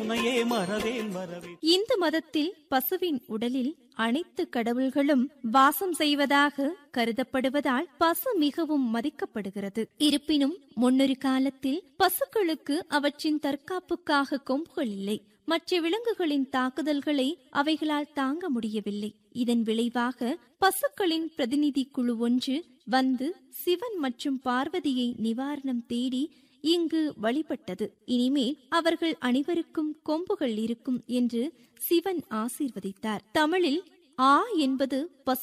உனையே மறவேன் மறவேன் இந்து மதத்தில் பசுவின் உடலில் அனைத்து கடவுள்களும் வாசம் செய்வதாக கருதப்படுவதால் பசு மிகவும் மதிக்கப்படுகிறது இருப்பினும் முன்னொரு காலத்தில் பசுக்களுக்கு அவற்றின் தற்காப்புக்காக கொம்புகள் இல்லை மற்ற விலங்குகளின் தாக்குதல்களை அவைகளால் தாங்க முடியவில்லை இதன் விளைவாக பசுக்களின் பிரதிநிதி குழு ஒன்று வந்து சிவன் மற்றும் பார்வதியை நிவாரணம் தேடி இங்கு வழிபட்டது இனிமேல் அவர்கள் அனைவருக்கும் கொம்புகள் இருக்கும் என்று சிவன் ஆசீர்வதித்தார் தமிழில் ஆ என்பது பசு